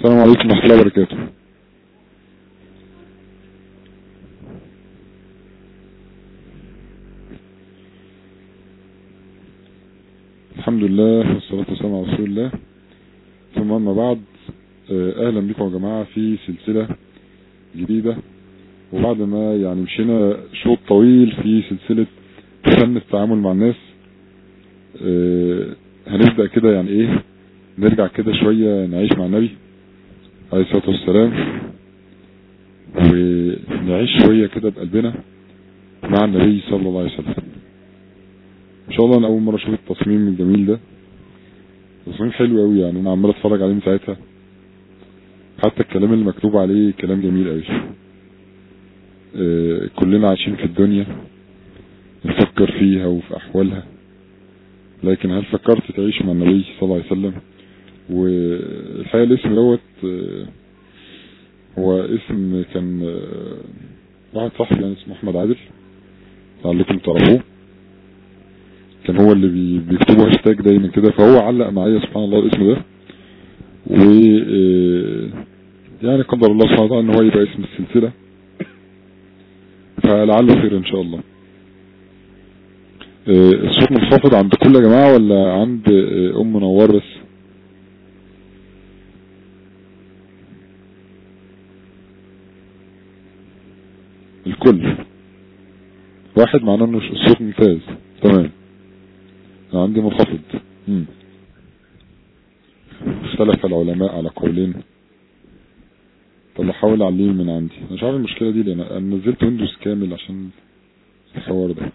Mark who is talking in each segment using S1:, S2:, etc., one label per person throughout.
S1: السلام عليكم ورحمة الله وبركاته الحمد لله والصلاة والسلام على رسول الله ثم أما بعد آه، أهلا بكم يا جماعة في سلسلة جديدة وبعد ما يعني مشينا شوط طويل في سلسلة فن التعامل مع الناس آه، هنبدأ كده يعني ايه نرجع كده شوية نعيش مع النبي عليه الصلاة والسلام ونعيش شوية كده بقلبنا مع النبي صلى الله عليه وسلم ان شاء الله انا اول مرة اشوف التصميم الجميل ده تصميم حلو قوي يعني انا عمال اتفرج عليه من ساعتها حتى الكلام اللي مكتوب عليه كلام جميل قوي آه، كلنا عايشين في الدنيا نفكر فيها وفي احوالها لكن هل فكرت تعيش مع النبي صلى الله عليه وسلم والحقيقة الاسم دوت آه، هو اسم كان آه، واحد صاحبي يعني اسمه احمد عادل لعلكم تعرفوه كان هو اللي بي- بيكتبوا هاشتاج دايما كده فهو علق معايا سبحان الله الاسم ده و آه، يعني قدر الله سبحانه وتعالى ان هو يبقى اسم السلسلة فلعله خير ان شاء الله آه، الصوت منخفض عند كل يا جماعة ولا عند آه، ام منور بس الكل واحد معناه انه الصوت ممتاز تمام أنا عندي منخفض مم. اختلف العلماء على قولين طب احاول اعليه من عندي انا مش عارف المشكله دي لان انا نزلت ويندوز كامل عشان الحوار ده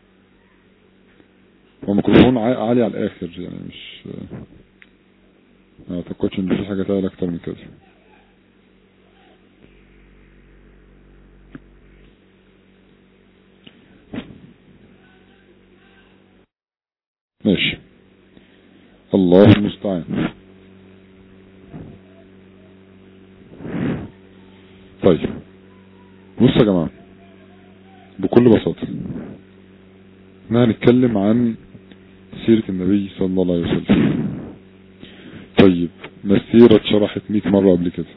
S1: هو ميكروفون عا- عالي على الاخر يعني مش ما اعتقدش ان في حاجه تعلى اكتر من كده ماشي الله المستعان طيب بصوا يا جماعة بكل بساطة احنا هنتكلم عن سيرة النبي صلى الله عليه وسلم طيب ما السيرة اتشرحت 100 مرة قبل كده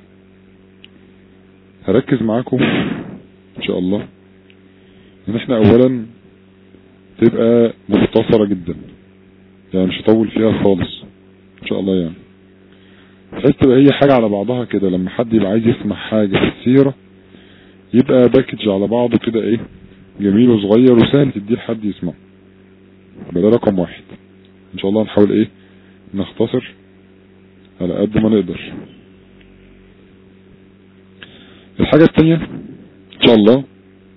S1: هركز معاكم ان شاء الله ان احنا اولا تبقى مختصرة جدا يعني مش هطول فيها خالص ان شاء الله يعني بحيث تبقى هي حاجة على بعضها كده لما حد يبقى عايز يسمع حاجة في السيرة يبقى باكج على بعضه كده ايه جميل وصغير وسهل تديه لحد يسمعه يبقى ده رقم واحد ان شاء الله نحاول ايه نختصر على قد ما نقدر الحاجة التانية ان شاء الله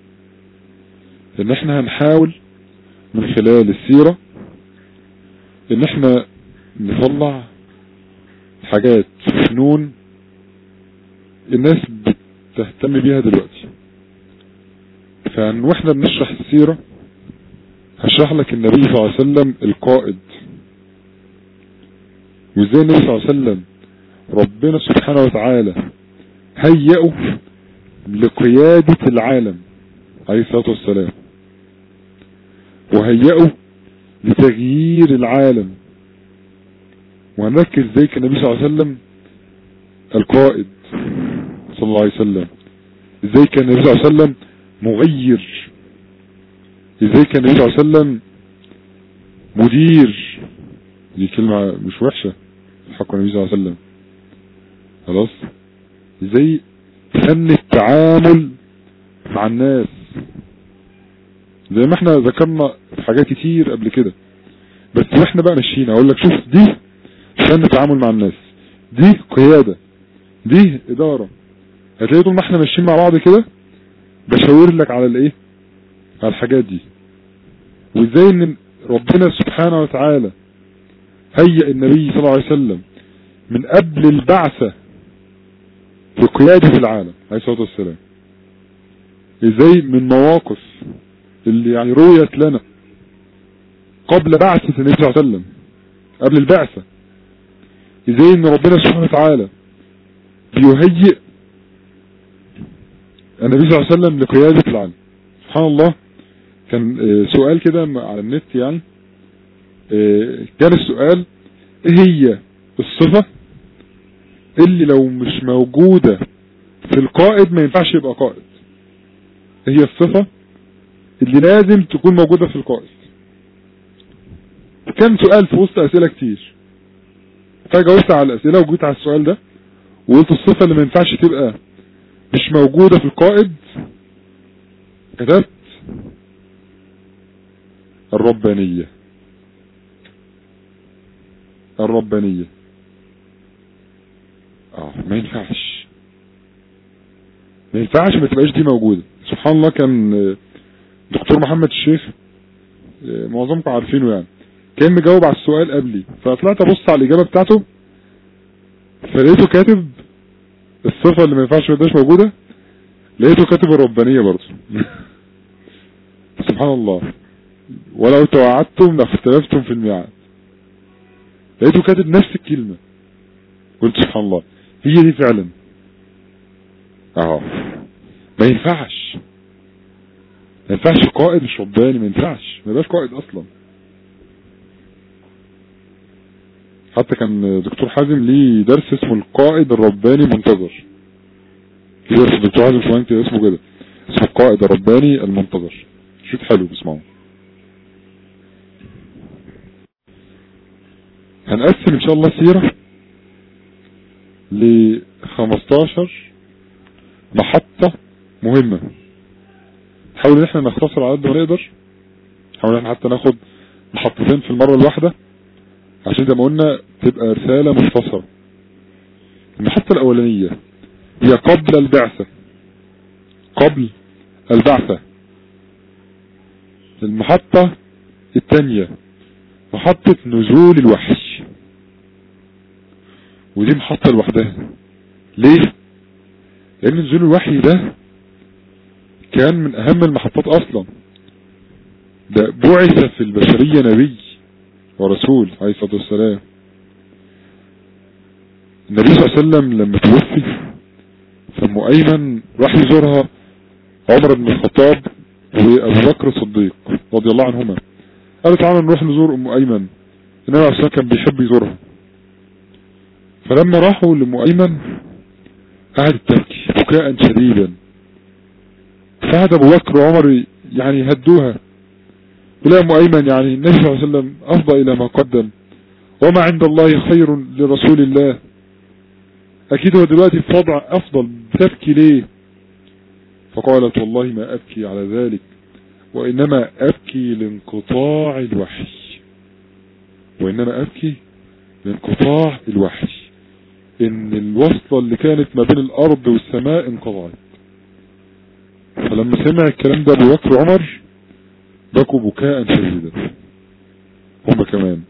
S1: ان احنا هنحاول من خلال السيرة ان احنا نطلع حاجات فنون الناس بتهتم بيها دلوقتي فان واحنا بنشرح السيرة هشرح لك النبي صلى الله عليه وسلم القائد وازاي النبي صلى الله عليه وسلم ربنا سبحانه وتعالى هيئه لقيادة العالم عليه الصلاة والسلام وهيئه لتغيير العالم وهنركز ازاي كان النبي صلى الله عليه وسلم القائد صلى الله عليه وسلم ازاي كان النبي صلى الله عليه وسلم مغير ازاي كان النبي صلى الله عليه وسلم مدير دي كلمة مش وحشة حق النبي صلى الله عليه وسلم خلاص ازاي فن التعامل مع الناس زي ما احنا ذكرنا في حاجات كتير قبل كده بس واحنا بقى ماشيين اقول لك شوف دي فن التعامل مع الناس دي قيادة دي ادارة هتلاقي طول ما احنا ماشيين مع بعض كده بشاور لك على الايه على الحاجات دي وازاي ان ربنا سبحانه وتعالى هيئ النبي صلى الله عليه وسلم من قبل البعثة في قيادة العالم عليه الصلاة والسلام ازاي من مواقف اللي يعني رويت لنا قبل بعثة النبي صلى الله عليه وسلم قبل البعثة ازاي ان ربنا سبحانه وتعالى بيهيئ النبي صلى الله عليه وسلم لقيادة العالم سبحان الله كان آه، سؤال كده على النت يعني آه، كان السؤال ايه هي الصفة اللي لو مش موجودة في القائد ما ينفعش يبقى قائد هي الصفة اللي لازم تكون موجودة في القائد كم سؤال في وسط اسئلة كتير فجاوبت على الاسئلة وجيت على السؤال ده وقلت الصفة اللي ما ينفعش تبقى مش موجودة في القائد كتبت الربانية الربانية اه ما ينفعش ما ينفعش ما تبقاش دي موجودة سبحان الله كان دكتور محمد الشيخ معظمكم عارفينه يعني كان مجاوب على السؤال قبلي فطلعت ابص على الاجابة بتاعته فلقيته كاتب الصفة اللي ما ينفعش ما تبقاش موجودة لقيته كاتب الربانية برضه سبحان الله ولو توعدتم لاختلفتم في الميعاد لقيته كاتب نفس الكلمة قلت سبحان الله هي دي فعلا اهو ما ينفعش ما ينفعش قائد مش رباني ما ينفعش ما يبقاش قائد اصلا حتى كان دكتور حازم ليه درس اسمه القائد الرباني منتظر في درس دكتور حازم شوانتي اسمه كده اسمه القائد الرباني المنتظر شوت حلو بسمعه هنقسم ان شاء الله سيرة ل 15 محطة مهمة نحاول ان احنا نختصر على قد ما نقدر نحاول ان احنا حتى ناخد محطتين في المرة الواحدة عشان زي ما قلنا تبقى رسالة مختصرة المحطة الاولانية هي قبل البعثة قبل البعثة المحطة الثانية محطة نزول الوحي ودي محطة لوحدها ليه لان نزول الوحي ده كان من اهم المحطات اصلا ده بعث في البشرية نبي ورسول عليه الصلاة والسلام النبي صلى الله عليه وسلم لما توفي فام ايمن راح يزورها عمر بن الخطاب وابو بكر الصديق رضي الله عنهما قالوا تعالوا نروح نزور ام ايمن النبي عليه الصلاة كان بيحب يزورها فلما راحوا لام ايمن قعدت تبكي بكاء شديدا فقعد ابو بكر وعمر يعني هدوها ولا ام ايمن يعني النبي صلى الله عليه وسلم افضى الى ما قدم وما عند الله خير لرسول الله اكيد هو دلوقتي في وضع افضل بتبكي ليه فقالت والله ما ابكي على ذلك وانما ابكي لانقطاع الوحي وانما ابكي لانقطاع الوحي ان الوصلة اللي كانت ما بين الارض والسماء انقطعت فلما سمع الكلام ده ابو بكر وعمر بكوا بكاء شديدا هما كمان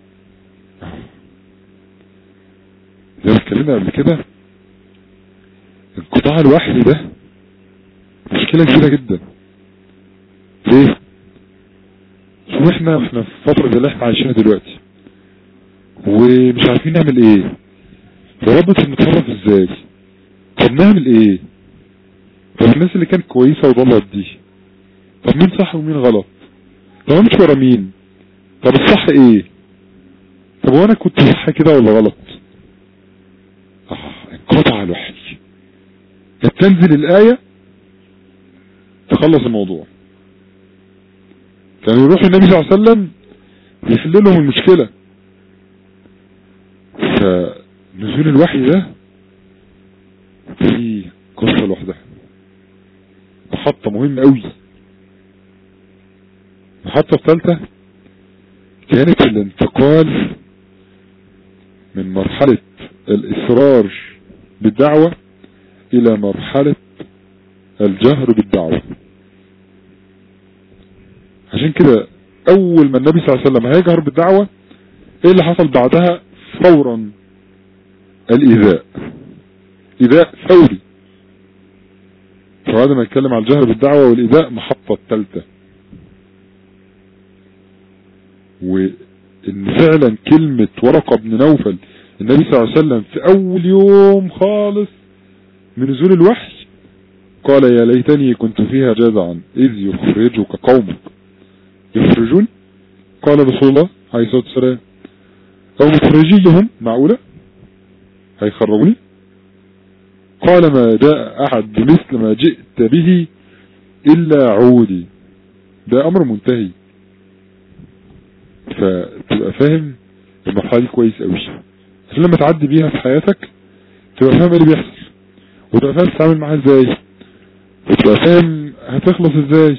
S1: زي ما اتكلمنا قبل كده انقطاع الوحي ده مشكلة كبيرة جدا ليه شو احنا احنا في فترة زي اللي احنا عايشينها دلوقتي ومش عارفين نعمل ايه وربط نتصرف ازاي طب نعمل ايه طب الناس اللي كانت كويسة وضلت دي طب مين صح ومين غلط طب مش ورا مين طب الصح ايه طب وانا كنت صح كده ولا غلط اه انقطع الوحي تنزل الآية تخلص الموضوع كانوا يروحوا النبي صلى الله عليه وسلم يحل لهم المشكلة فنزول الوحي ده في قصة لوحدها محطة مهمة قوي المحطة الثالثة كانت الانتقال من مرحلة الإصرار بالدعوة إلى مرحلة الجهر بالدعوة عشان كده أول ما النبي صلى الله عليه وسلم هيجهر بالدعوة إيه اللي حصل بعدها فورا الإيذاء إيذاء فوري فبعد ما يتكلم عن الجهر بالدعوة والإيذاء محطة الثالثة وإن فعلا كلمة ورقة بن نوفل النبي صلى الله عليه وسلم في أول يوم خالص من نزول الوحي قال يا ليتني كنت فيها جازعا إذ يخرجك قومك يخرجون قال رسول الله عليه الصلاة والسلام أو مخرجيهم معقولة هيخرجوني قال ما جاء أحد بمثل ما جئت به إلا عودي ده أمر منتهي فتبقى فاهم المرحلة دي كويس قوي عشان لما تعدي بيها في حياتك تبقى فاهم ايه اللي بيحصل وتبقى فاهم تتعامل معاها ازاي وتبقى فاهم هتخلص ازاي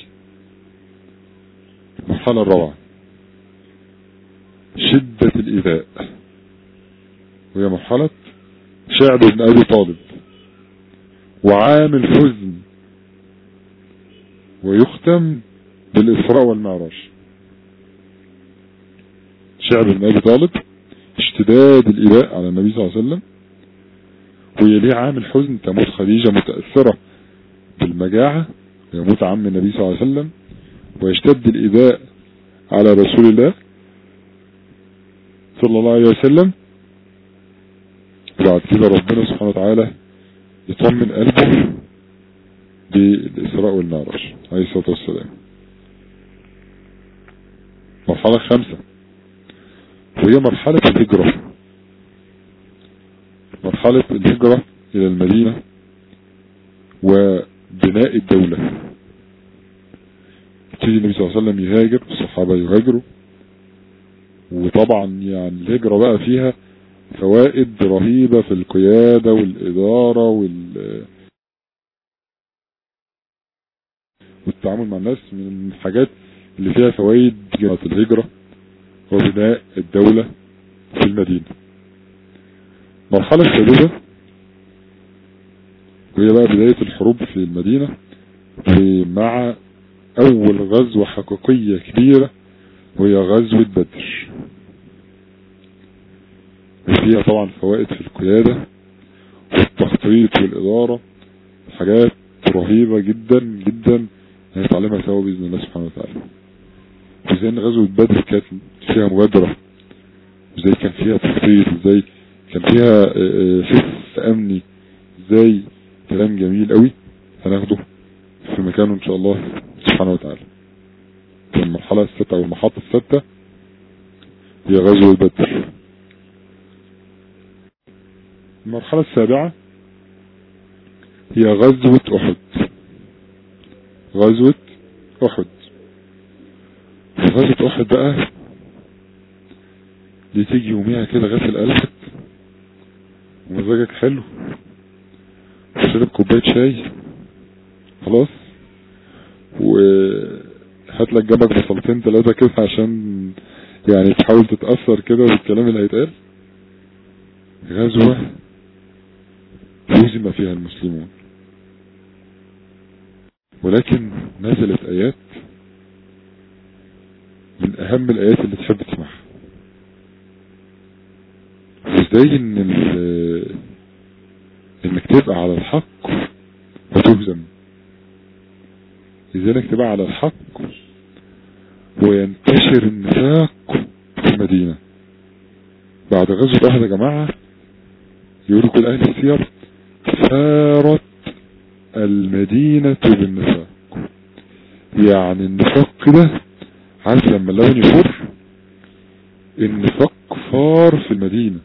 S1: المرحلة الرابعة شدة الإيذاء وهي مرحلة شعب بن أبي طالب وعام الحزن ويختم بالإسراء والمعراج شعب بن أبي طالب اشتداد الإيذاء على النبي صلى الله عليه وسلم ويليه عام الحزن تموت خديجة متأثرة بالمجاعة يموت عم النبي صلى الله عليه وسلم ويشتد الإيذاء على رسول الله صلى الله عليه وسلم وبعد كده ربنا سبحانه وتعالى يطمن قلبه بالإسراء والمعراج عليه الصلاة والسلام مرحلة خامسة وهي مرحلة الهجرة مرحلة الهجرة إلى المدينة وبناء الدولة يبتدي النبي صلى الله عليه وسلم يهاجر والصحابة يهاجروا وطبعا يعني الهجرة بقى فيها فوائد رهيبة في القيادة والإدارة وال والتعامل مع الناس من الحاجات اللي فيها فوائد جماعة الهجرة وبناء الدولة في المدينة مرحلة السادسة وهي بقى بداية الحروب في المدينة ومع أول غزوة حقيقية كبيرة وهي غزوة بدر وفيها طبعا فوائد في القيادة والتخطيط والإدارة حاجات رهيبة جدا جدا هنتعلمها سوا بإذن الله سبحانه وتعالى وزي ان غزوة بدر كانت فيها مبادرة وزي كان فيها تخطيط وزي كان فيها حس امني ازاي كلام جميل قوي هناخده في مكانه ان شاء الله سبحانه وتعالى المرحلة الستة او المحطة الستة هي غزوة بدر المرحلة السابعة هي غزوة احد غزوة احد غزوة احد بقى دي تيجي يوميها كده غسل قلبك ومزاجك حلو وشرب كوباية شاي خلاص وهات لك جنبك بصلتين ثلاثة كده عشان يعني تحاول تتأثر كده بالكلام اللي هيتقال غزوة هزم فيها المسلمون ولكن نزلت آيات من أهم الآيات اللي تحب تسمعها وازاي ان انك تبقى على الحق وتهزم ازاي انك تبقى على الحق وينتشر النفاق في المدينة بعد غزوة واحد يا جماعة يقولوا كل اهل السير سارت المدينة بالنفاق يعني النفاق كده عارف لما اللون يفور النفاق فار في المدينة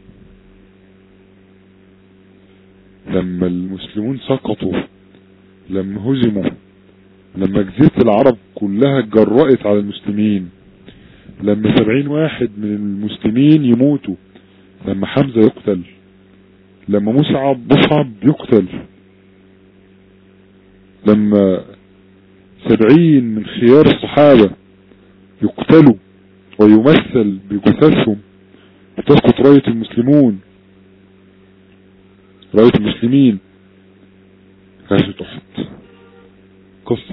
S1: لما المسلمون سقطوا لما هزموا لما جزيرة العرب كلها اتجرأت على المسلمين لما سبعين واحد من المسلمين يموتوا لما حمزة يقتل لما مصعب مصعب يقتل لما سبعين من خيار الصحابة يقتلوا ويمثل بجثثهم وتسقط راية المسلمون راية المسلمين غزوة أحد قصة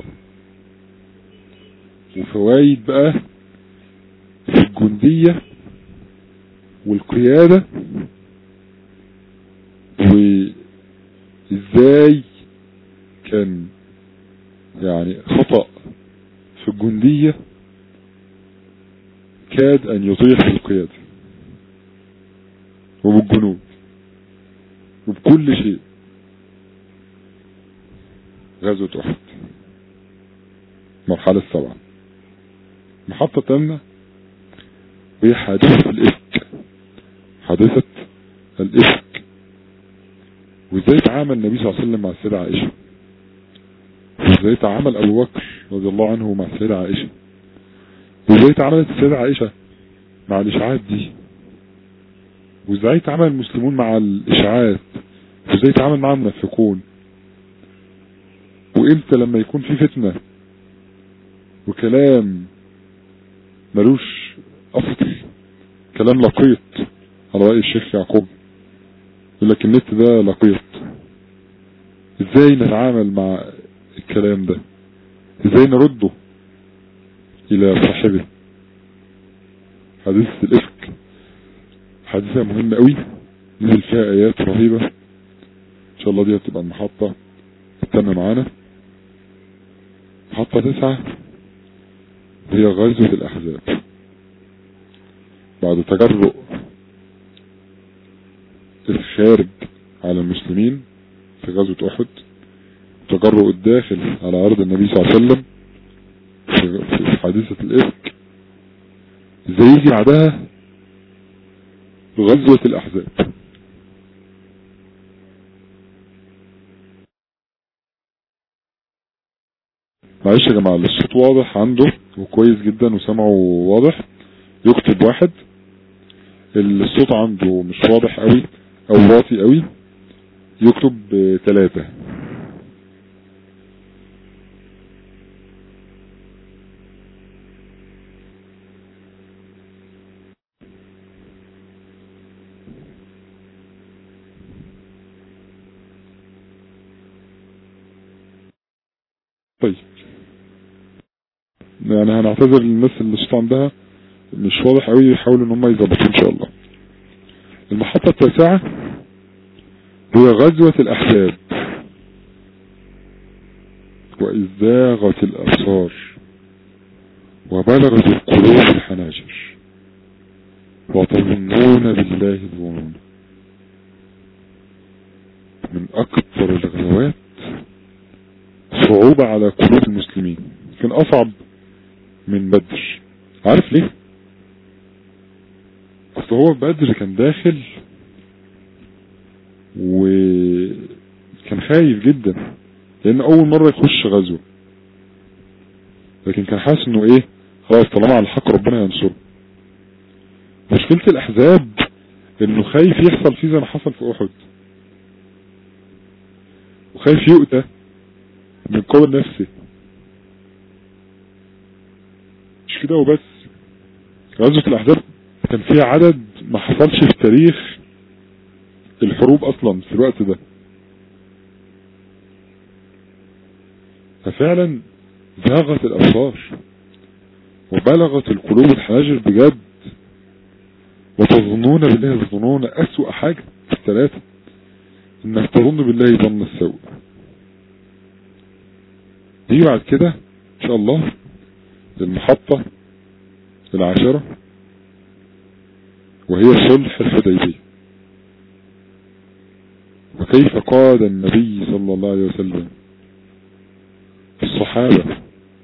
S1: وفوائد بقى في الجندية والقيادة وازاي كان يعني خطأ في الجندية كاد ان يطيح في القيادة وبالجنود وبكل شيء غزوة احد مرحلة السبعة محطة تامنة وهي حادثة الإفك حادثة الإفك وازاي تعامل النبي صلى الله عليه وسلم مع السيدة عائشة وازاي تعامل ابو بكر رضي الله عنه مع السيدة عائشة وازاي تعاملت السيدة عائشة مع الاشاعات دي وازاي تعامل المسلمون مع الاشاعات وازاي تعامل مع المنافقون وامتى لما يكون في فتنة وكلام ملوش اصل كلام لقيط على رأي الشيخ يعقوب يقول لك النت ده لقيط ازاي نتعامل مع الكلام ده ازاي نرده الى صاحبه حديث الافك حديثة مهمة قوي نزل فيها ايات رهيبة ان شاء الله دي هتبقى المحطة استنى معانا محطة تسعة هي غزوة الاحزاب بعد تجرؤ الخارج على المسلمين في غزوة احد تجرؤ الداخل على ارض النبي صلى الله عليه وسلم في حادثة الافك ازاي يجي بعدها غزوة الاحزاب معلش يا جماعة الصوت واضح عنده وكويس جدا وسمعه واضح يكتب واحد الصوت عنده مش واضح قوي او واطي قوي يكتب ثلاثة طيب يعني هنعتذر للناس اللي الصوت عندها مش واضح قوي يحاولوا ان هم يظبطوا ان شاء الله المحطة التاسعة هي غزوة الأحزاب وإذ زاغت الأبصار وبلغت القلوب الحناجر وتظنون بالله الظنون من أكثر الغزوات صعوبة على قلوب المسلمين كان أصعب من بدر عارف ليه اصل هو بدر كان داخل وكان خايف جدا لان اول مرة يخش غزوة لكن كان حاسس انه ايه خلاص طالما على الحق ربنا ينصره مشكلة الاحزاب انه خايف يحصل فيه زي ما حصل في احد وخايف يؤتى من قول نفسه مش كده وبس غزوة الاحزاب كان فيها عدد ما حصلش في تاريخ الحروب اصلا في الوقت ده ففعلا زاغت الابصار وبلغت القلوب الحناجر بجد وتظنون بالله الظنون اسوأ حاجة في الثلاثة انك تظن بالله ظن السوء دي بعد كده ان شاء الله للمحطة العاشرة وهي صلح الحديبية وكيف قاد النبي صلى الله عليه وسلم الصحابة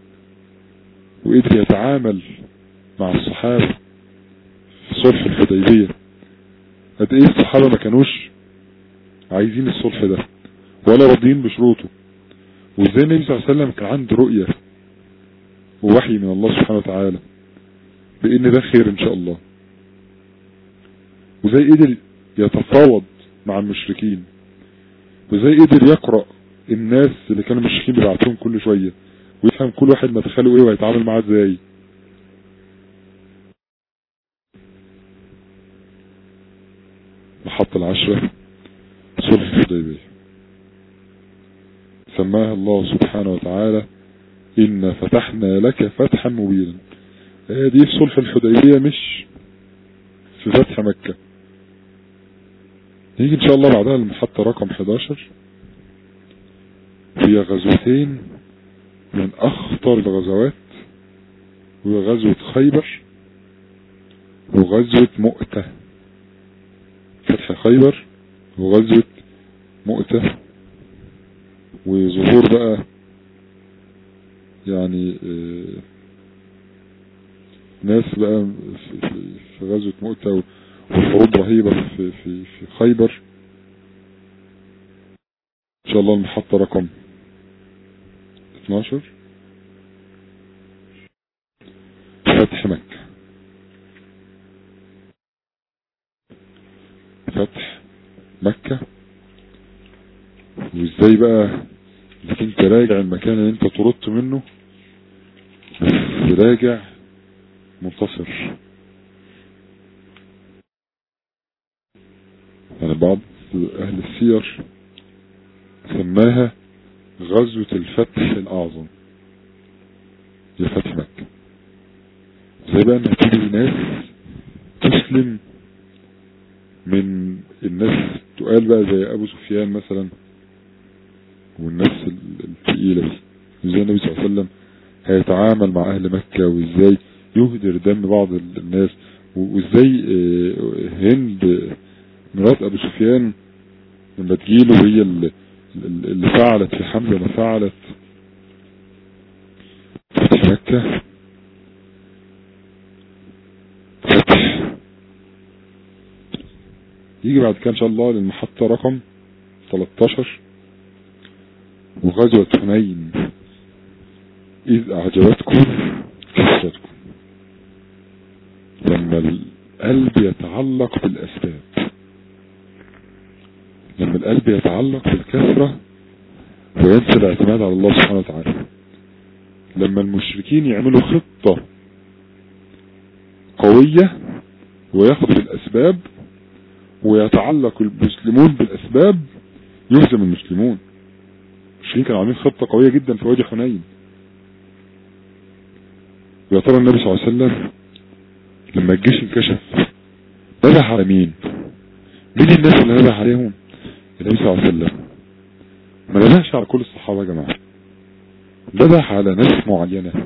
S1: وقدر يتعامل مع الصحابة في صلح الحديبية قد ايه الصحابة ما كانوش عايزين الصلح ده ولا راضيين بشروطه وازاي النبي صلى الله عليه وسلم كان عنده رؤية ووحي من الله سبحانه وتعالى بان ده خير ان شاء الله وزي قدر يتفاوض مع المشركين وزي قدر يقرأ الناس اللي كانوا مشركين بيبعتهم كل شوية ويفهم كل واحد مدخله ايه وهيتعامل معاه ازاي محطة العشرة صلح الحديبية سماها الله سبحانه وتعالى إن فتحنا لك فتحا مبينا دي في صلح الحديبية مش في فتح مكة نيجي ان شاء الله بعدها المحطة رقم 11 هي غزوتين من اخطر الغزوات وهي غزوة خيبر وغزوة مؤتة فتح خيبر وغزوة مؤتة وظهور بقى يعني اه ناس بقى في غزوة مؤتة وحروب رهيبة في, في, في خيبر شاء الله المحطة رقم 12 فتح مكة فتح مكة وازاي بقى انك انت راجع المكان اللي انت طردت منه بس راجع منتصر يعني بعض اهل السير سماها غزوة الفتح الاعظم هي فتح مكة زي بقى ان هتيجي ناس تسلم من الناس تقال بقى زي ابو سفيان مثلا والناس الثقيلة دي ازاي النبي صلى الله عليه وسلم هيتعامل مع اهل مكة وازاي يهدر دم بعض الناس وازاي هند مرات ابو سفيان لما تجيله هي اللي فعلت في حمزة ما فعلت فتح مكة فتح يجي بعد كده ان شاء الله للمحطة رقم 13 وغزوة حنين إذ أعجبتكم كثرتكم لما القلب يتعلق بالأسباب لما القلب يتعلق بالكثرة وينسى الاعتماد على الله سبحانه وتعالى لما المشركين يعملوا خطة قوية وياخذوا بالأسباب ويتعلق المسلمون بالأسباب يهزم المسلمون المشركين كانوا عاملين خطة قوية جدا في وادي حنين ويا ترى النبي صلى الله عليه وسلم لما الجيش انكشف نزح على مين مين الناس اللي نزح عليهم النبي صلى الله عليه وسلم ما نزحش على كل الصحابة يا جماعة نزح على ناس معينة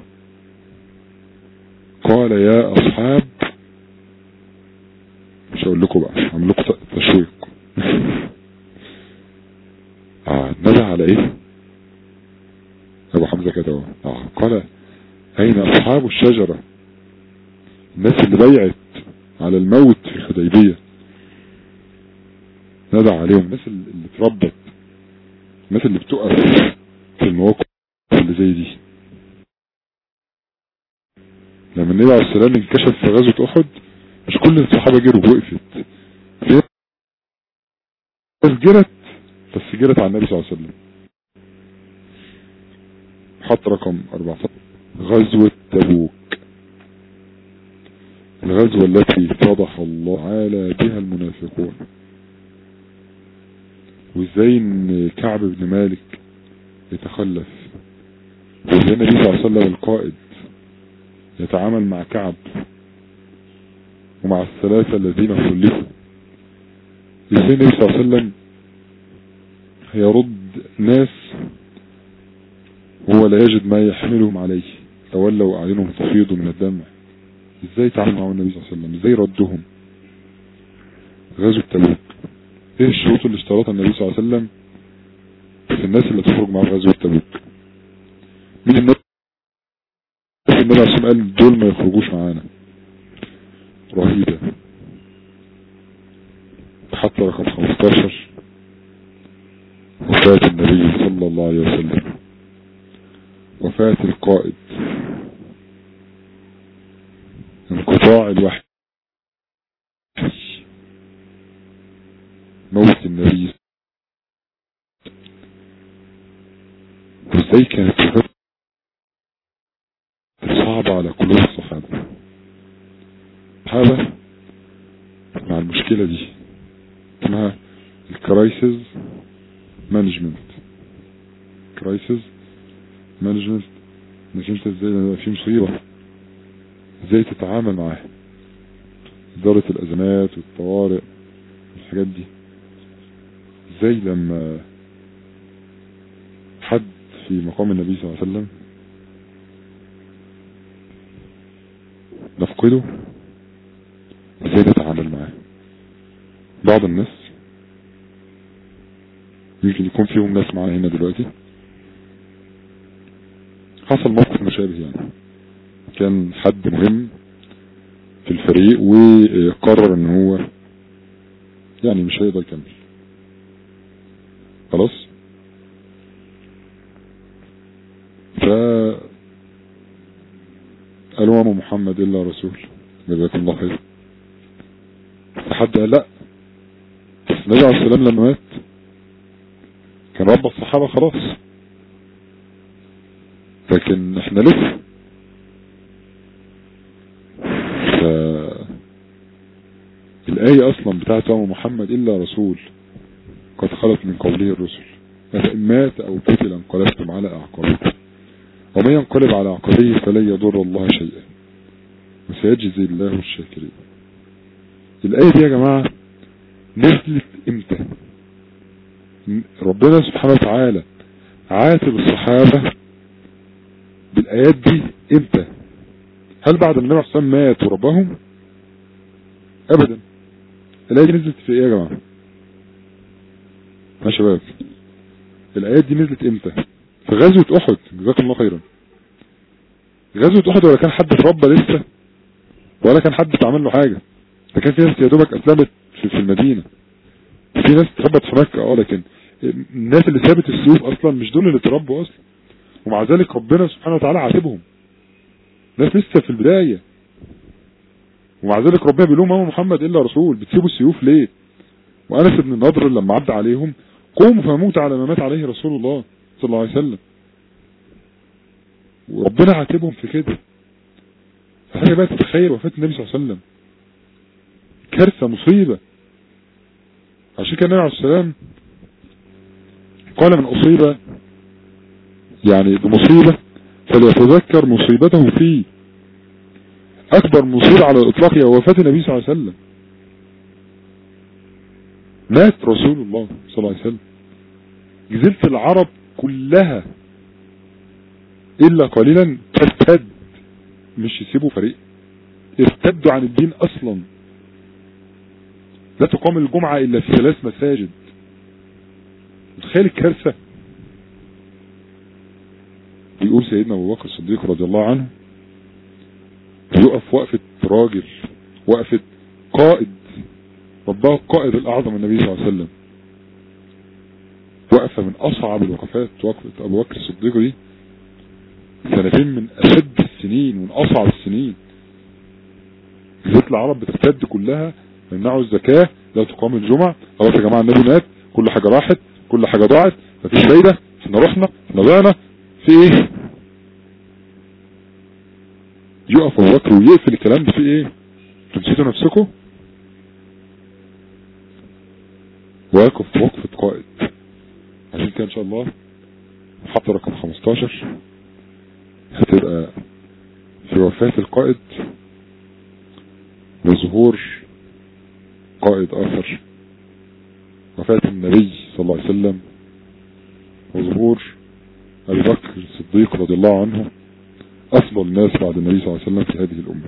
S1: قال يا أصحاب مش هقول لكم بقى هعمل لكم تشويق آه نزح على ايه ابو حمزة كده اه قال اين اصحاب الشجرة الناس اللي بيعت على الموت في الحديبية ندى عليهم الناس اللي اتربت الناس اللي بتقف في المواقف اللي زي دي لما النبي عليه السلام انكشف في غزوة احد مش كل الصحابة جروا وقفت في ناس جرت بس جرت على النبي صلى الله عليه وسلم حط رقم 14 غزوة تبوك الغزوة التي فضح الله تعالى بها المنافقون وازاي ان كعب بن مالك يتخلف وازاي النبي صلى الله عليه وسلم القائد يتعامل مع كعب ومع الثلاثة الذين خلفوا ازاي النبي صلى الله عليه وسلم هيرد ناس هو لا يجد ما يحملهم عليه تولوا اعينهم تفيض من الدمع ازاي تعامل مع النبي صلى الله عليه وسلم ازاي ردهم غزو تبوك ايه الشروط اللي اشترطها النبي صلى الله عليه وسلم في الناس اللي تخرج معاه في غزوة تبوك مين الناس النبي عليه الصلاة قال دول ما يخرجوش معانا رهيبة حتى رقم 15 وفاة النبي صلى الله عليه وسلم وفاة القائد انقطاع الوحي موت النبي وازاي كانت وفاة صعبة على قلوب الصحابة الصحابة مع المشكلة دي اسمها الكرايسز مانجمنت كرايسز مانجمنت انك انت ازاي في مصيبة ازاي تتعامل معاها ادارة الازمات والطوارئ الحاجات دي ازاي لما حد في مقام النبي صلى الله عليه وسلم نفقده ازاي نتعامل معاه بعض الناس يمكن يكون فيهم ناس معانا هنا دلوقتي حصل موقف مشابه يعني كان حد مهم في الفريق وقرر ان هو يعني مش هيقدر يكمل خلاص وما محمد إلا رسول جزاكم الله خير فحد قال لا بس النبي عليه السلام لما مات كان رب الصحابة خلاص لكن احنا لسه ف الآية أصلا بتاعت وما محمد إلا رسول قد خلت من قوله الرسل فإن مات أو قتل انقلبتم على أعقابكم ومن ينقلب على عقبيه فلن يضر الله شيئا وسيجزي الله الشاكرين الآية دي يا جماعة نزلت امتى ربنا سبحانه وتعالى عاتب الصحابة بالآيات دي امتى هل بعد ما النبي عليه الصلاة مات وربهم ابدا الآية دي نزلت في ايه يا جماعة يا شباب الآيات دي نزلت امتى في غزوة احد جزاكم الله خيرا غزوة احد ولا كان حد اتربى لسه ولا كان حد اتعمل له حاجة ده كان في ناس يا دوبك اسلمت في, في المدينة في ناس اتربت في مكة اه لكن الناس اللي سابت السيوف اصلا مش دول اللي اتربوا اصلا ومع ذلك ربنا سبحانه وتعالى عاتبهم ناس لسه في البداية ومع ذلك ربنا بيقول لهم ما محمد الا رسول بتسيبوا السيوف ليه وانس بن النضر لما عدى عليهم قوموا فموت على ما مات عليه رسول الله صلى الله عليه وسلم وربنا عاتبهم في كده فحاجة بقى تتخيل وفاة النبي صلى الله عليه وسلم كارثة مصيبة عشان كده النبي عليه السلام قال من أصيب يعني بمصيبة فليتذكر مصيبته فيه أكبر مصيبة على الإطلاق هي وفاة النبي صلى الله عليه وسلم مات رسول الله صلى الله عليه وسلم جزيرة العرب كلها إلا قليلا ترتد مش يسيبوا فريق ارتدوا عن الدين أصلا لا تقام الجمعة إلا في ثلاث مساجد تخيل الكارثة بيقول سيدنا أبو بكر الصديق رضي الله عنه بيقف وقفة راجل وقفة قائد رباه القائد الأعظم النبي صلى الله عليه وسلم وقفة من أصعب الوقفات وقفة أبو بكر الصديق دي سنتين من أشد السنين من أصعب السنين جزيرة العرب بترتد كلها يمنعوا الزكاة لا تقام الجمعة خلاص يا جماعة النبي مات كل حاجة راحت كل حاجة ضاعت مفيش فايدة احنا رحنا احنا ضعنا في ايه يقف ابو بكر ويقفل الكلام ده في ايه انتوا نسيتوا نفسكم واقف وقفة قائد عشان كده ان شاء الله محطة رقم 15 هتبقى في وفاة القائد وظهور قائد آخر وفاة النبي صلى الله عليه وسلم وظهور أبي بكر الصديق رضي الله عنه أفضل الناس بعد النبي صلى الله عليه وسلم في هذه الأمة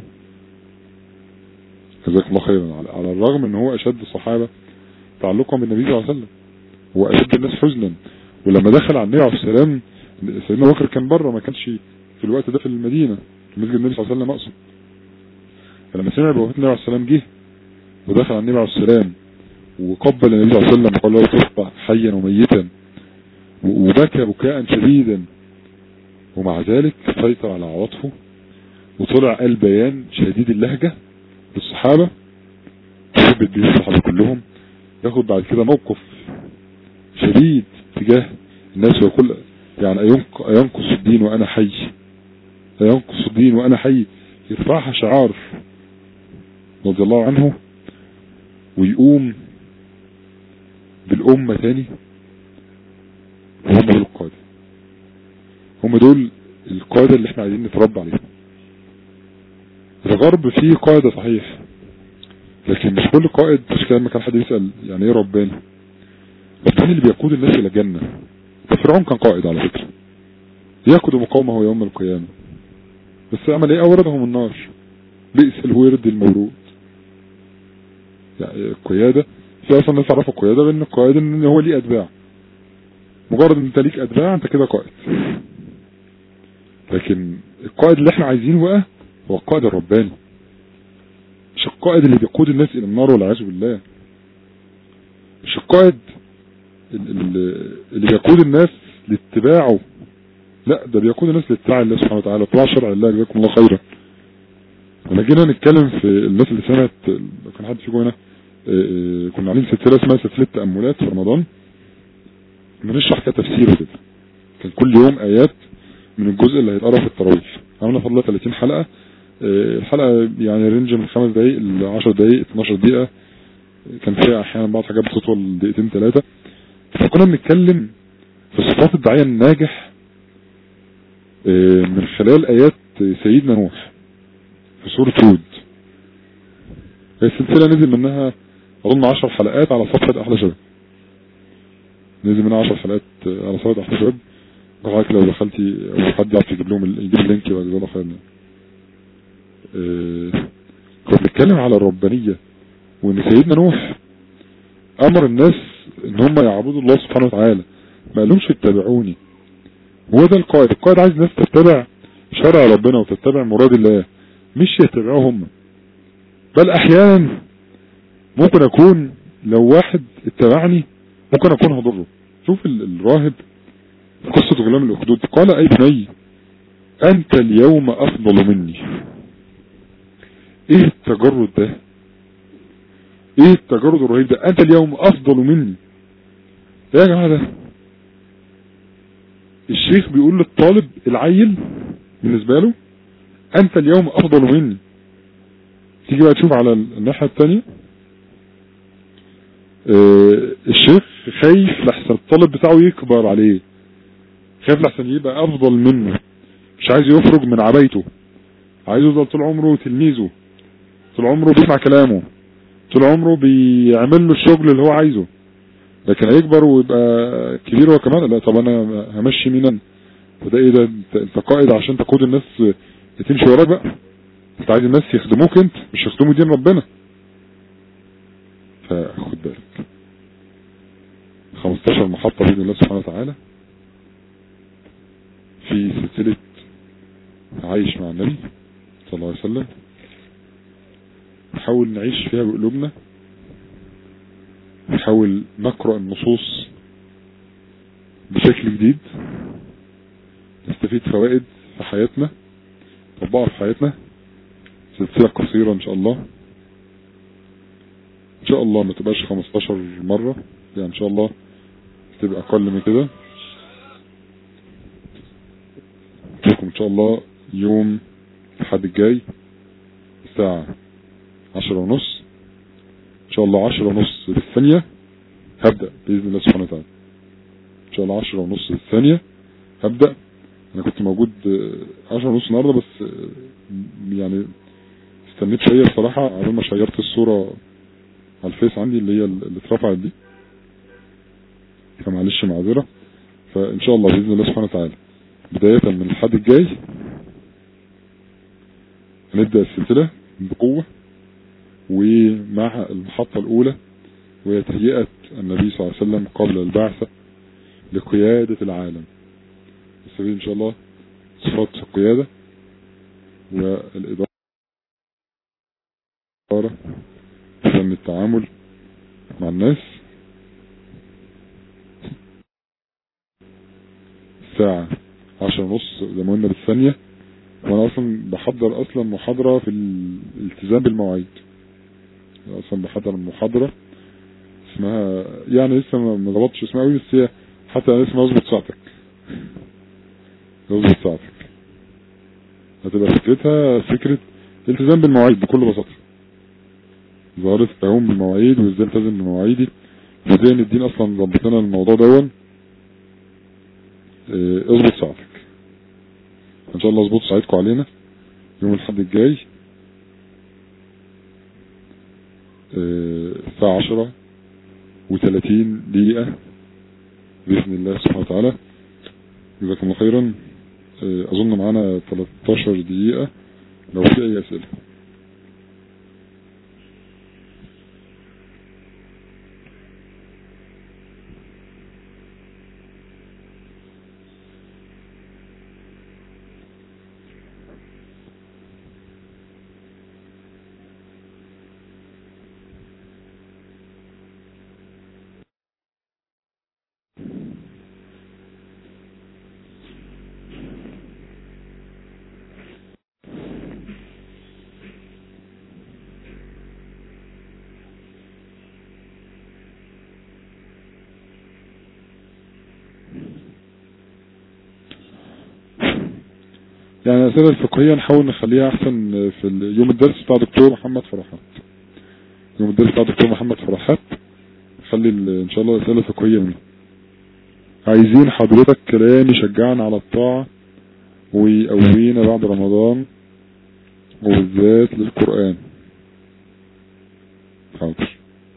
S1: جزاك الله خيرا على الرغم ان هو أشد الصحابة تعلقا بالنبي صلى الله عليه وسلم هو أشد الناس حزنا ولما دخل على النبي عليه السلام سيدنا بكر كان بره ما كانش في الوقت ده في المدينة في مسجد النبي صلى الله عليه وسلم أقصد فلما سمع بوفاة النبي عليه السلام جه ودخل على النبي عليه السلام وقبل النبي صلى الله عليه وسلم وقال له تصبح حيا وميتا وبكى بكاء شديدا ومع ذلك سيطر على عواطفه وطلع قال بيان شديد اللهجة للصحابة تثبت به الصحابة كلهم ياخد بعد كده موقف شديد تجاه الناس ويقول يعني أينقص الدين وأنا حي أينقص الدين وأنا حي يرفعها شعار رضي الله عنه ويقوم بالأمة تاني وهم دول القادة هم دول القادة اللي احنا عايزين نتربى عليهم الغرب فيه قادة صحيح لكن مش كل قائد مش كده لما كان حد يسأل يعني ايه رباني رباني اللي بيقود الناس الى الجنة فرعون كان قائد على فكرة يأخذ مقاومه يوم القيامة بس عمل ايه اوردهم النار بئس الورد المورود يعني القيادة في اصلا الناس عرفوا القيادة بان القائد ان هو ليه اتباع مجرد انت ليك اتباع انت كده قائد لكن القائد اللي احنا عايزينه بقى هو القائد الرباني مش القائد اللي بيقود الناس الى النار والعياذ بالله مش القائد اللي بيقود الناس لاتباعه لا ده بيقود الناس لاتباع الله سبحانه وتعالى اتباع شرع الله جزاكم الله خيرا لما جينا نتكلم في الناس اللي سمعت لو كان حد فيكم هنا آه، آه، كنا عاملين سلسله اسمها سلسله تاملات في رمضان بنشرح كده تفسير كده كان كل يوم ايات من الجزء اللي هيتقرا في التراويح عملنا فضل 30 حلقه آه، الحلقه يعني رينج من 5 دقائق ل 10 دقائق 12 دقيقه كان فيها احيانا بعض حاجات بتطول دقيقتين ثلاثه فكنا بنتكلم في صفات الداعيه الناجح آه، من خلال ايات سيدنا نوح في سوره هود هي السلسله نزل منها اظن 10 حلقات على صفحه احلى شباب نزل منها 10 حلقات آه، على صفحه احلى شباب حضرتك لو دخلتي او حد يعرف يجيب لهم ال- يجيب اللينك يبقى جزاه الله خير آه، كنا بنتكلم على الربانيه وان سيدنا نوح امر الناس ان هم يعبدوا الله سبحانه وتعالى ما قالهمش اتبعوني هو ده القائد القائد عايز الناس تتبع شرع ربنا وتتبع مراد الله مش يتبعوه هم بل احيانا ممكن اكون لو واحد اتبعني ممكن اكون هضره شوف ال- الراهب في قصة غلام الاخدود قال اي بني انت اليوم افضل مني ايه التجرد ده ايه التجرد الرهيب ده انت اليوم افضل مني ايه يا جماعة ده الشيخ بيقول للطالب العيل بالنسبة له انت اليوم افضل مني تيجي بقى تشوف على الناحية التانية اه الشيخ خايف لحسن الطالب بتاعه يكبر عليه خايف لحسن يبقى افضل منه مش عايز يخرج من عبايته عايز يفضل طول عمره تلميذه طول عمره بيسمع كلامه طول عمره بيعمل له الشغل اللي هو عايزه لكن هيكبر ويبقى كبير هو كمان لا طب انا همشي مين انا وده ايه ده انت, انت قائد عشان تقود الناس تمشي وراك بقى انت عايز الناس يخدموك انت مش يخدموا دين ربنا فخد بالك 15 محطة بإذن الله سبحانه وتعالى في سلسلة عايش مع النبي صلى الله عليه وسلم نحاول نعيش فيها بقلوبنا نحاول نقرأ النصوص بشكل جديد نستفيد فوائد في حياتنا نطبقها في حياتنا سلسلة قصيرة ان شاء الله ان شاء الله ما تبقاش 15 مرة يعني ان شاء الله تبقى اقل من كده لكم ان شاء الله يوم الحد الجاي الساعة عشرة ونص ان شاء الله عشرة ونص بالثانية هبدأ بإذن الله سبحانه وتعالى ان شاء الله عشرة ونص بالثانية هبدأ انا كنت موجود عشرة ونص النهاردة بس يعني استنيت شوية بصراحة على ما شيرت الصورة على الفيس عندي اللي هي اللي اترفعت دي فمعلش معذرة فان شاء الله بإذن الله سبحانه وتعالى بداية من الحد الجاي هنبدأ السلسلة بقوة ومع المحطة الأولى وهي تهيئة النبي صلى الله عليه وسلم قبل البعثة لقيادة العالم نستفيد إن شاء الله صفات القيادة والإدارة فن التعامل مع الناس الساعة عشر ونص زي ما قلنا بالثانية وانا اصلا بحضر اصلا محاضرة في الالتزام بالمواعيد اصلا بحضر محاضرة اسمها يعني لسه ما ضبطش اسمها قوي بس هي حتى انا اسمها اظبط ساعتك اظبط ساعتك هتبقى فكرتها فكرة التزام بالمواعيد بكل بساطة ظاهرة التهاون بالمواعيد وازاي التزم بمواعيدي وازاي ان الدين اصلا ظبط لنا الموضوع دون اه اظبط ساعتك ان شاء الله اظبط ساعتكم علينا يوم الحد الجاي اه الساعة عشرة وثلاثين دقيقة بإذن الله سبحانه وتعالى جزاكم الله خيرا اه اظن معانا 13 دقيقة لو في اي اسئلة يعني الأسئلة الفقهية نحاول نخليها أحسن في ال- يوم الدرس بتاع دكتور محمد فرحات يوم الدرس بتاع دكتور محمد فرحات خلي ال- إن شاء الله الأسئلة الفقهية منه عايزين حضرتك كلام يشجعنا على الطاعة ويقوينا بعد رمضان وبالذات للقرآن حاضر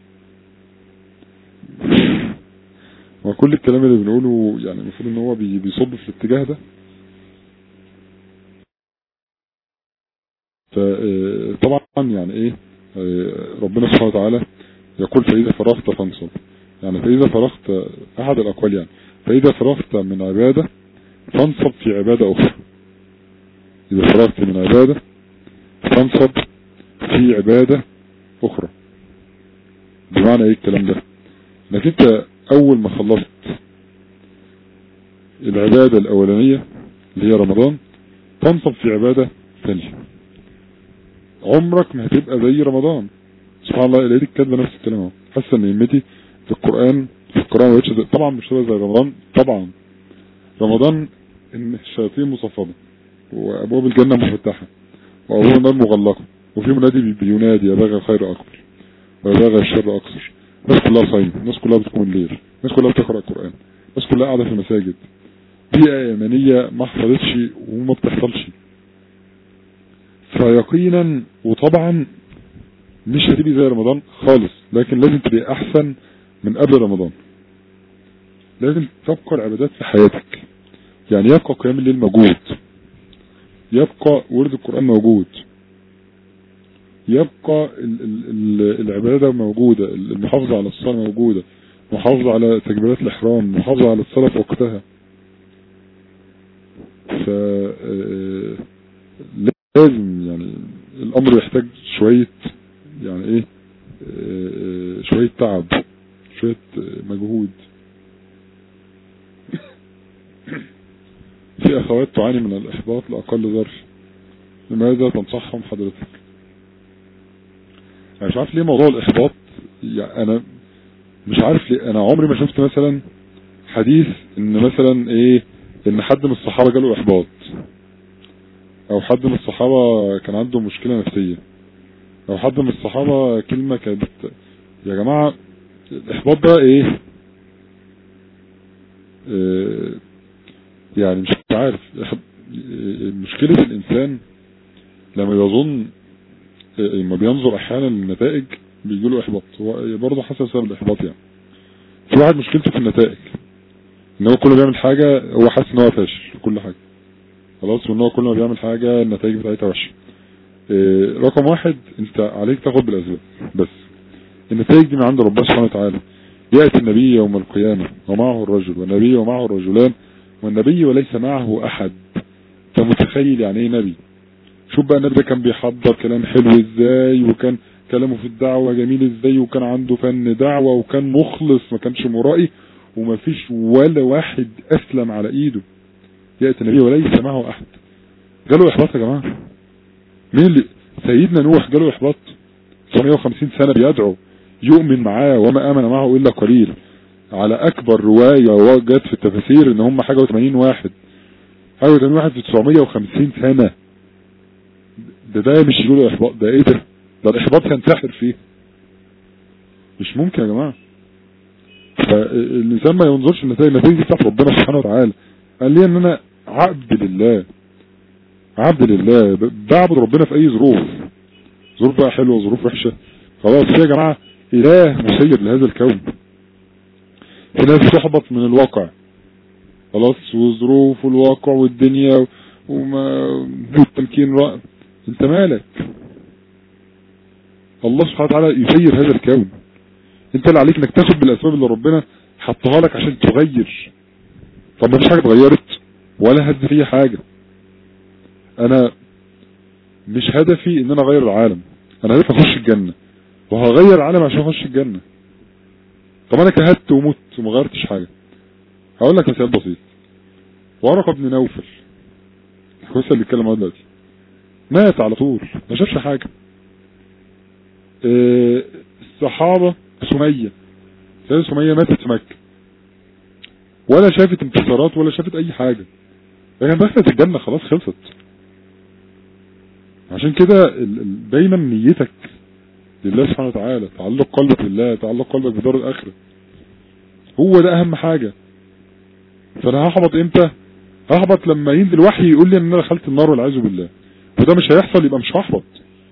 S1: وكل الكلام اللي بنقوله يعني المفروض ان هو بي- بيصب في الاتجاه ده فطبعا يعني ايه آه، ربنا سبحانه وتعالى يقول فإذا فرغت فانصب يعني فإذا فرغت أحد الأقوال يعني فإذا فرغت من عبادة فانصب في عبادة أخرى إذا فرغت من عبادة فانصب في عبادة أخرى بمعنى إيه الكلام ده انك انت اول ما خلصت العبادة الاولانية اللي هي رمضان تنصب في عبادة ثانية عمرك ما هتبقى زي رمضان سبحان الله لقيتك كاتبه نفس الكلام اهو حاسه ان همتي في القران في القران ما بقتش زي- طبعا مش هتبقى زي رمضان طبعا رمضان ان الشياطين مصفده وابواب الجنه مفتحه وابواب النار مغلقه وفي منادي بي- بينادي يا باغي الخير اقبل ويا باغي الشر اقصر الناس كلها صايمه الناس كلها بتقوم الليل الناس كلها بتقرا القران الناس كلها قاعده في المساجد بيئه ايمانيه ما حصلتش وما بتحصلش فيقينا وطبعا مش هتبقي زي رمضان خالص لكن لازم تبقي احسن من قبل رمضان لازم تبقى العبادات في حياتك يعني يبقى قيام الليل موجود يبقى ورد القرآن موجود يبقى ال ال ال العبادة موجودة المحافظة على الصلاة موجودة محافظة على تكبيرات الإحرام محافظة على الصلاة في وقتها ف آه، لازم يعني الأمر يحتاج شوية يعني إيه آه، آه، شوية تعب شوية آه، مجهود في أخوات تعاني من الإحباط لأقل ظرف لماذا تنصحهم حضرتك أنا مش عارف ليه موضوع الإحباط يعني أنا مش عارف ليه أنا عمري ما شفت مثلا حديث إن مثلا إيه إن حد من الصحابة جاله إحباط أو حد من الصحابة كان عنده مشكلة نفسية أو حد من الصحابة كلمة كانت يا جماعة الإحباط ده إيه آه، يعني مش عارف إح- مشكلة الإنسان لما يظن لما بينظر أحيانا للنتائج بيجيله إحباط هو برضه حسب سبب الإحباط يعني في واحد مشكلته في النتائج إن هو كل ما بيعمل حاجة هو حاسس إن هو فاشل في كل حاجة خلاص وإن هو كل ما بيعمل حاجة النتائج بتاعتها وحشة إيه، رقم واحد أنت عليك تاخد بالأسباب بس النتائج دي من عند ربنا سبحانه وتعالى يأتي النبي يوم القيامة ومعه الرجل والنبي ومعه الرجلان والنبي وليس معه أحد أنت متخيل يعني إيه نبي شوف بقى النبي ده كان بيحضر كلام حلو ازاي وكان كلامه في الدعوة جميل ازاي وكان عنده فن دعوة وكان مخلص ما كانش مرائي وما فيش ولا واحد اسلم على ايده يأتي النبي وليس معه احد جاله احباط يا جماعة مين اللي سيدنا نوح جاله احباط 950 سنة بيدعو يؤمن معاه وما امن معه الا قليل على اكبر رواية جت في التفاسير ان هم حاجة و80 واحد حاجة و80 واحد في 950 سنة ده ده مش يقولوا احباط ده ايه ده ده الاحباط هينتحر فيه مش ممكن يا جماعة فالانسان ما ينظرش النتائج النتائج دي بتاعت ربنا سبحانه وتعالى قال لي ان انا عبد لله عبد لله ب- بعبد ربنا في اي ظروف ظروف بقى حلوة ظروف وحشة خلاص في يا جماعة اله مسير لهذا الكون في ناس تحبط من الواقع خلاص وظروف والواقع والدنيا وما والتمكين رأ... انت مالك الله سبحانه وتعالى يسير هذا الكون انت اللي عليك انك تاخد بالاسباب اللي ربنا حطها لك عشان تغير طب ما فيش حاجه اتغيرت ولا هز فيها حاجه انا مش هدفي ان انا اغير العالم انا هدفي اخش الجنه وهغير العالم عشان اخش الجنه طب انا كهدت ومت وما غيرتش حاجه هقول لك مثال بسيط ورقه بن نوفل الكويسه اللي بيتكلم عنها دلوقتي مات على طول ما شافش حاجه آه، الصحابة سمية سيدة سمية ماتت في مكة ولا شافت انتصارات ولا شافت اي حاجة لكن دخلت الجنة خلاص خلصت عشان كده ال- ال- دايما نيتك لله سبحانه وتعالى تعلق قلبك بالله تعلق قلبك بدار الاخره هو ده اهم حاجه فانا هحبط امتى هحبط لما ينزل وحي يقول لي ان انا دخلت النار والعياذ بالله وده مش هيحصل يبقى مش هحبط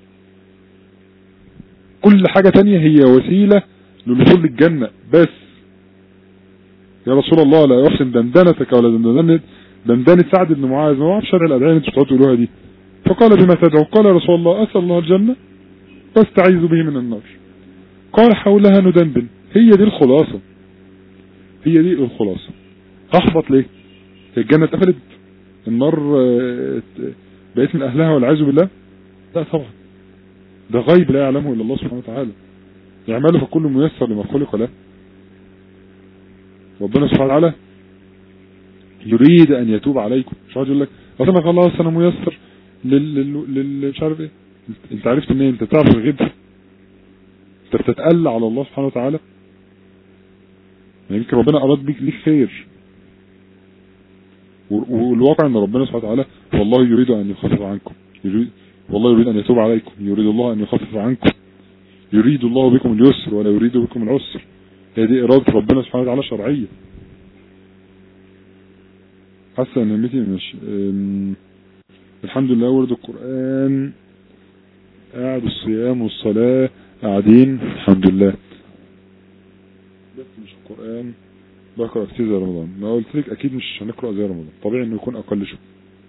S1: كل حاجة تانية هي وسيلة للوصول للجنة بس يا رسول الله لا يحسن دندنتك ولا دندنة دندنة سعد بن معاذ ما هو في شرع الأدعية اللي انتوا بتقعدوا تقولوها دي فقال بما تدعو قال يا رسول الله أسأل الله الجنة واستعيذ به من النار قال حولها ندندن هي دي الخلاصة هي دي الخلاصة أحبط ليه هي الجنة اتقفلت النار آه، بقيت من أهلها والعياذ بالله لا طبعا ده غيب لا يعلمه إلا الله سبحانه وتعالى يعمله فكل ميسر لما خلق له ربنا سبحانه وتعالى يريد أن يتوب عليكم مش عايز يقول لك أصلا خلاص أنا ميسر لل, لل... لل... مش عارف إيه أنت عرفت إن أنت تعرف الغيب أنت بتتألى على الله سبحانه وتعالى يعني يمكن ربنا أراد بيك ليك خير و- والواقع ان ربنا سبحانه وتعالى والله يريد ان يخفف عنكم يريد والله يريد ان يتوب عليكم يريد الله ان يخفف عنكم يريد الله بكم اليسر ولا يريد بكم العسر هي دي إرادة ربنا سبحانه وتعالى شرعية حاسة ان همتي مش أم، الحمد لله ورد القرآن قاعد الصيام والصلاة قاعدين الحمد لله بس مش القرآن بقرأ كتير زي رمضان ما قلت لك اكيد مش هنقرأ زي رمضان طبيعي انه يكون اقل شوية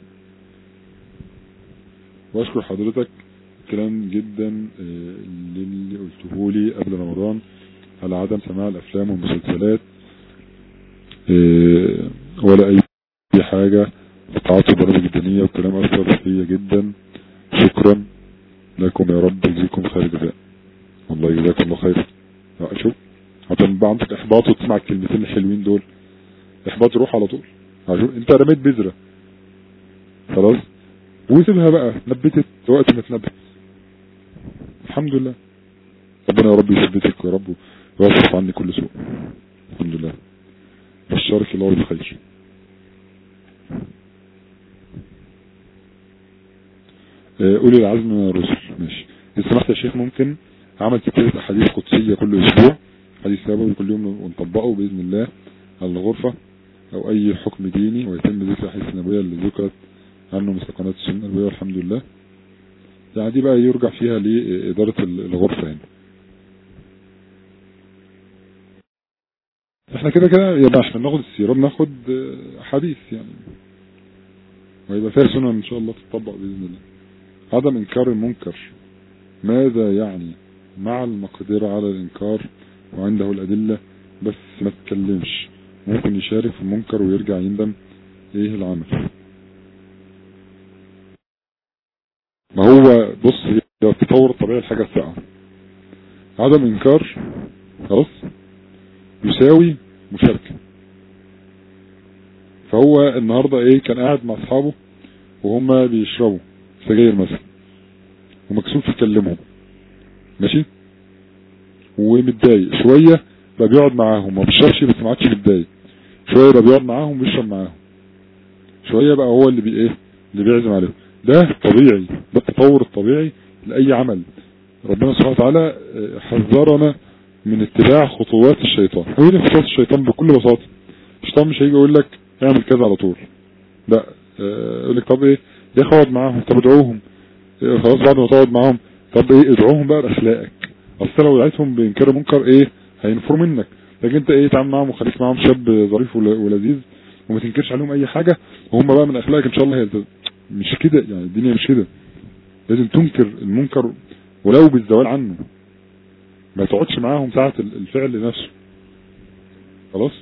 S1: واشكر حضرتك كلام جدا آه، للي قلته لي قبل رمضان على عدم سماع الافلام والمسلسلات آه، ولا اي حاجة تعاطي برامج الدينية والكلام اثر فيا جدا شكرا لكم يا رب يجزيكم خير جزاء والله جزاكم الله خير آه، شوف عشان بقى عندك احباط وتسمع الكلمتين الحلوين دول احباط روح على طول عشان انت رميت بذرة خلاص وسيبها بقى نبتت وقت ما تنبت الحمد لله ربنا يا رب يثبتك يا رب ويصرف عني كل سوء الحمد لله بشرك الله بالخير آه، أولي العزم من الرسل ماشي إذا سمحت يا شيخ ممكن عمل سلسلة أحاديث قدسية كل أسبوع حديث سبوي كل يوم ونطبقه بإذن الله على الغرفة أو أي حكم ديني ويتم ذكر الأحاديث النبوية اللي ذكرت عنه مثل قناة السنة النبوية والحمد لله يعني دي بقى يرجع فيها لإدارة الغرفة يعني احنا كده كده يبقى احنا بناخد السيرة بناخد آه، حديث يعني ويبقى فيها سنن ان شاء الله تطبق بإذن الله عدم انكار المنكر ماذا يعني مع المقدرة على الانكار وعنده الادلة بس ما تتكلمش ممكن يشارك في المنكر ويرجع يندم ايه العمل ما هو بص هي التطور الطبيعي الحاجة الساعة عدم انكار خلاص يساوي مشاركة فهو النهاردة ايه كان قاعد مع اصحابه وهم بيشربوا سجاير مثلا ومكسوف يكلمهم ماشي ومتضايق شوية بقى بيقعد معاهم ما بيشربش بس ما عادش متضايق شوية بقى بيقعد معاهم ويشرب معاهم شوية بقى هو اللي بي ايه اللي بيعزم عليهم ده طبيعي ده التطور الطبيعي لأي عمل ربنا سبحانه وتعالى آه، حذرنا من اتباع خطوات الشيطان هو دي خطوات الشيطان بكل بساطة الشيطان مش هيجي يقول لك اعمل كذا على طول لا آه، يقول لك طب ايه يا اخي اقعد معاهم طب ادعوهم إيه خلاص بعد ما تقعد معاهم طب ايه ادعوهم بقى لاخلاقك اصل لو دعيتهم بانكار منكر ايه هينفروا منك لكن انت ايه تعمل معاهم وخليك معاهم شاب ظريف ول- ولذيذ وما تنكرش عليهم اي حاجة وهم بقى من اخلاقك ان شاء الله هيلتزم مش كده يعني الدنيا مش كده لازم تنكر المنكر ولو بالزوال عنه ما تقعدش معاهم ساعة ال- الفعل نفسه خلاص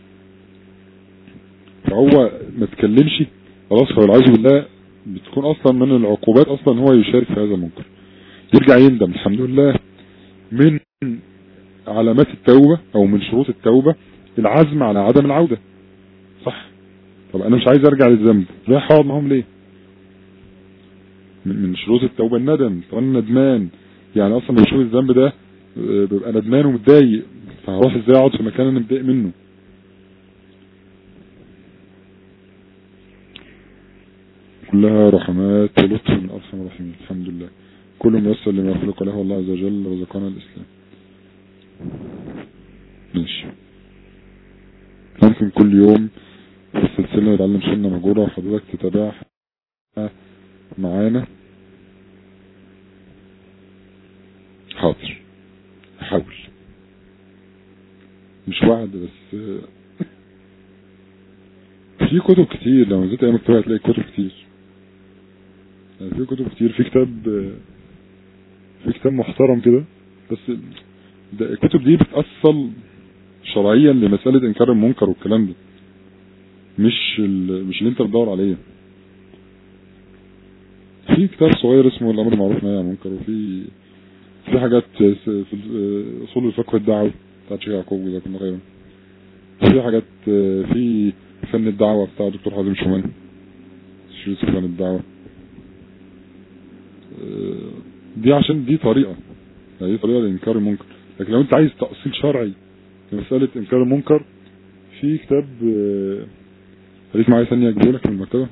S1: فهو ما تكلمش خلاص هو العياذ بالله بتكون اصلا من العقوبات اصلا هو يشارك في هذا المنكر يرجع يندم الحمد لله من علامات التوبة او من شروط التوبة العزم على عدم العودة صح طب انا مش عايز ارجع للذنب رايح اقعد معاهم ليه من من شروط التوبة الندم طب انا ندمان يعني اصلا لما بشوف الذنب ده آه، ببقى ندمان ومتضايق فهروح ازاي اقعد في مكان انا متضايق منه كلها رحمات ولطف من أرحم الراحمين الحمد لله كل ميسر لما يخلق له الله عز وجل رزقنا الإسلام ماشي ممكن كل يوم في السلسلة نتعلم سنة مجورة وحضرتك تتابعها معانا حاضر حاول مش وعد بس في كتب كتير لو نزلت اي مكتبة هتلاقي كتب كتير يعني في كتب كتير في كتاب في كتاب محترم كده بس ده الكتب دي بتأصل شرعيا لمسألة انكار المنكر والكلام ده مش مش اللي انت بتدور عليه في كتاب صغير اسمه الامر المعروف والنهي عن المنكر وفي في حاجات في اصول الفقه الدعوي بتاعت شيخ يعقوب وده كنا غيره في حاجات في فن الدعوة بتاع دكتور حازم شومان شريط فن الدعوة دي عشان دي طريقة يعني دي طريقة لإنكار المنكر لكن لو انت عايز تأصيل شرعي لمسألة إنكار المنكر في كتاب خليك معايا ثانية اجيبه لك من المكتبة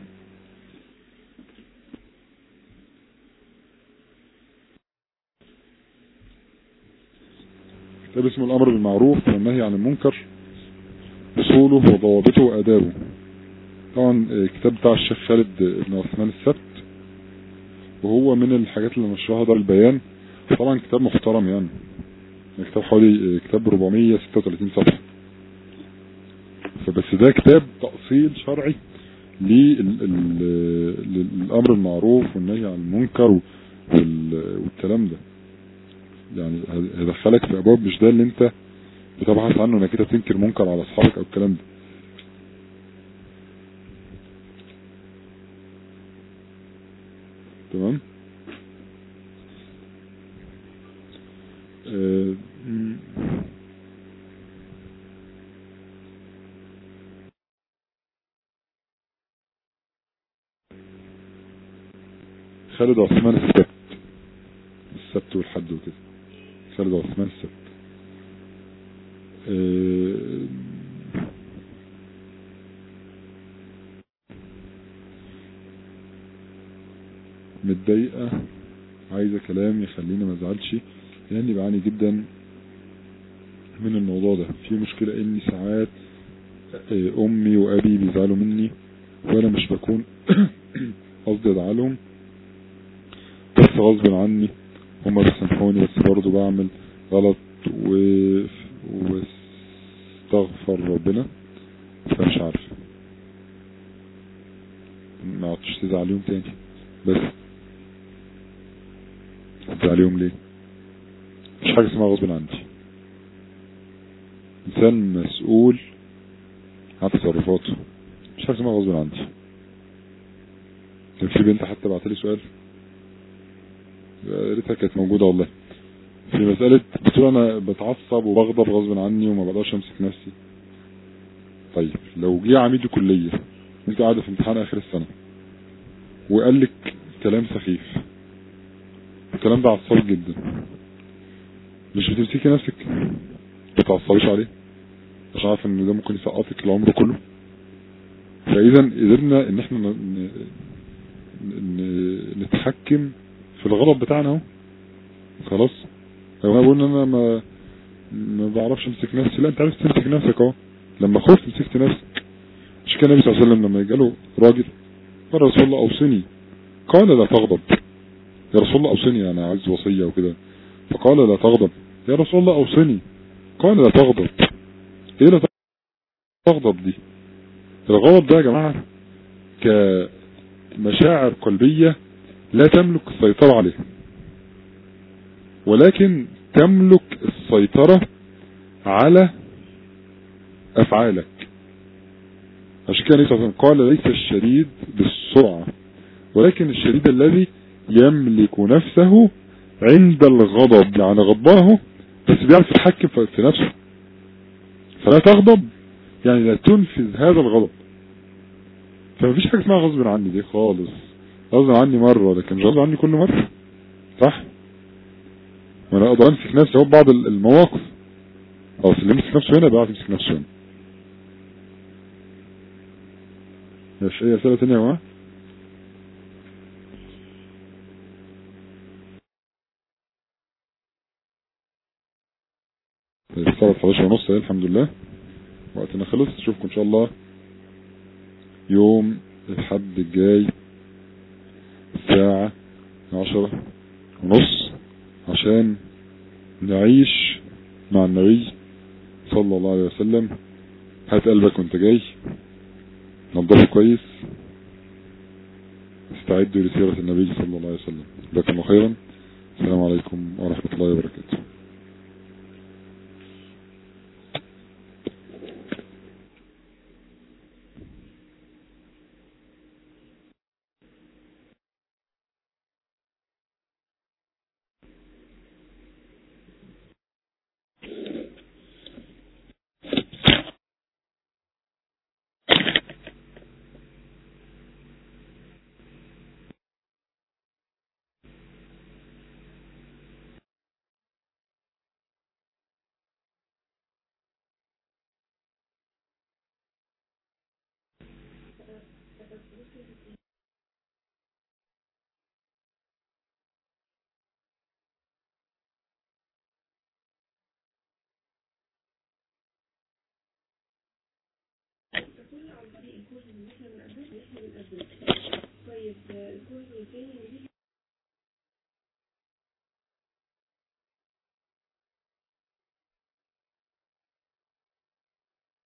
S1: كتاب اسمه الأمر بالمعروف والنهي عن المنكر أصوله وضوابطه وآدابه طبعا الكتاب بتاع الشيخ خالد بن عثمان السبت وهو من الحاجات اللي نشرها دار البيان طبعا كتاب محترم يعني كتاب حوالي كتاب 436 صفحة فبس ده كتاب تأصيل شرعي للأمر المعروف والنهي عن المنكر والكلام ده يعني هيدخلك في أبواب مش ده اللي انت بتبحث عنه انك انت تنكر منكر على اصحابك او الكلام ده تمام آه خالد عثمان السبت السبت والحد وكده خالد عثمان السبت أه متضايقة عايزة كلام يخليني ما ازعلش لاني بعاني جدا من الموضوع ده في مشكلة اني ساعات امي وابي بيزعلوا مني وانا مش بكون قصدي ازعلهم بس غصب عني هما بيسامحوني بس برضه بعمل غلط و واستغفر ربنا فمش عارف ما عدتش تزعليهم تاني بس تزعليهم ليه مش حاجة اسمها غصب عني انسان مسؤول عن تصرفاته مش حاجة اسمها غصب عني كان في بنت حتى بعتلي سؤال يا ريتها كانت موجودة والله في مسألة بتقول انا بتعصب وبغضب غصب عني وما بقدرش امسك نفسي طيب لو جه عميد الكلية انت قاعدة في امتحان اخر السنة وقال لك كلام سخيف الكلام ده عصبك جدا مش بتمسكي نفسك بتعصبيش عليه مش عارف ان ده ممكن يسقطك العمر كله فاذا قدرنا ان احنا ن... ن... نتحكم في الغضب بتاعنا اهو خلاص لو انا بقول ان انا ما ما بعرفش امسك نفسي لا انت عارف تمسك نفسك اهو لما خفت مسكت نفسك مش كان النبي صلى الله عليه وسلم لما جاله راجل قال رسول الله اوصني قال لا تغضب يا رسول الله اوصني انا عايز وصيه وكده فقال لا تغضب يا رسول الله اوصني قال لا تغضب ايه لا تغضب دي الغضب ده يا جماعه كمشاعر قلبيه لا تملك السيطره عليها ولكن تملك السيطرة على أفعالك عشان كده نيسا قال ليس الشديد بالسرعة ولكن الشديد الذي يملك نفسه عند الغضب يعني غضباه بس بيعرف يتحكم في نفسه فلا تغضب يعني لا تنفذ هذا الغضب فمفيش حاجة اسمها غصب عني دي خالص غصب عني مرة لكن مش غصب عني كل مرة صح ما انا اقدر امسك نفسي اهو بعض المواقف او اللي يمسك نفسه هنا بيعرف يمسك نفسه هنا ماشي اي اسئله ثانيه يا جماعه الساعة 11 ونص اهي الحمد لله وقتنا خلص اشوفكم ان شاء الله يوم الحد الجاي الساعة عشرة ونص عشان نعيش مع النبي صلى الله عليه وسلم هات قلبك وانت جاي نضفه كويس استعدوا لسيرة النبي صلى الله عليه وسلم جزاكم الله خيرا السلام عليكم ورحمة الله وبركاته
S2: طيب الجزء الثاني